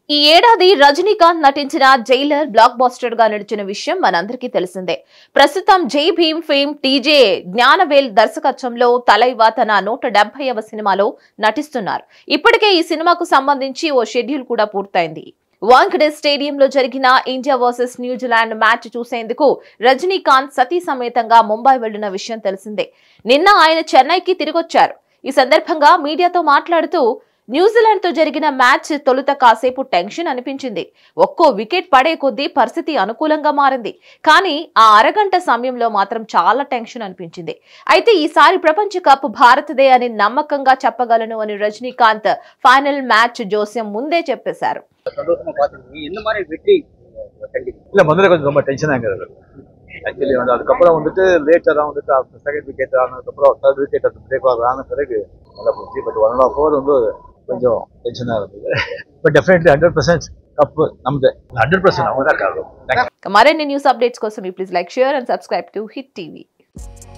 ఈ ఏడాది రజనీకాంత్ నటించిన జైలర్ బ్లాక్ బాస్టర్ గా నడిచిన విషయం మనందరికీ తెలిసిందే ప్రస్తుతం జై భీమ్ ఫేమ్ టీజే జ్ఞానవేల్ దర్శకత్వంలో తలైవా తన నూట డెబ్బైవ సినిమాలో నటిస్తున్నారు ఇప్పటికే ఈ సినిమాకు సంబంధించి ఓ షెడ్యూల్ కూడా పూర్తయింది వాంకడే స్టేడియంలో జరిగిన ఇండియా వర్సెస్ న్యూజిలాండ్ మ్యాచ్ చూసేందుకు రజనీకాంత్ సతీ సమేతంగా ముంబై వెళ్లిన విషయం తెలిసిందే నిన్న ఆయన చెన్నైకి తిరిగొచ్చారు ఈ సందర్భంగా మీడియాతో మాట్లాడుతూ న్యూజిలాండ్ తో జరిగిన మ్యాచ్ తొలుత కాసేపు టెన్షన్ అనిపించింది ఒక్కో వికెట్ పడే కొద్దీ పరిస్థితి అనుకూలంగా మారింది కానీ ఆ అరగంట సమయంలో మాత్రం చాలా టెన్షన్ అనిపించింది అయితే ఈసారి ప్రపంచ కప్ భారత్దే అని నమ్మకంగా చెప్పగలను అని రజనీకాంత్ ఫైనల్ మ్యాచ్ జోస్యం ముందే చెప్పేశారు சந்தோஷமா பாத்துருக்கீங்க இந்த மாதிரி வெற்றி கண்டிப்பா இல்ல முதல்ல கொஞ்சம் ரொம்ப டென்ஷன் ஆகிறது ஆக்சுவலி வந்து அதுக்கப்புறம் வந்துட்டு லேட்டர் தான் வந்துட்டு செகண்ட் விக்கெட் ஆனதுக்கப்புறம் தேர்ட் விக்கெட் அந்த பிரேக் ஓவர் ஆன பிறகு நல்லா போச்சு பட் ஒன் ஆஃப் ஓவர் வந்து கொஞ்சம் டென்ஷனாக இருந்தது but definitely hundred percent cup நமது ஹண்ட்ரட் பர்சன்ட் அவங்க தான் காரணம் మరిన్ని న్యూస్ అప్డేట్స్ కోసం please like share and subscribe to Hit TV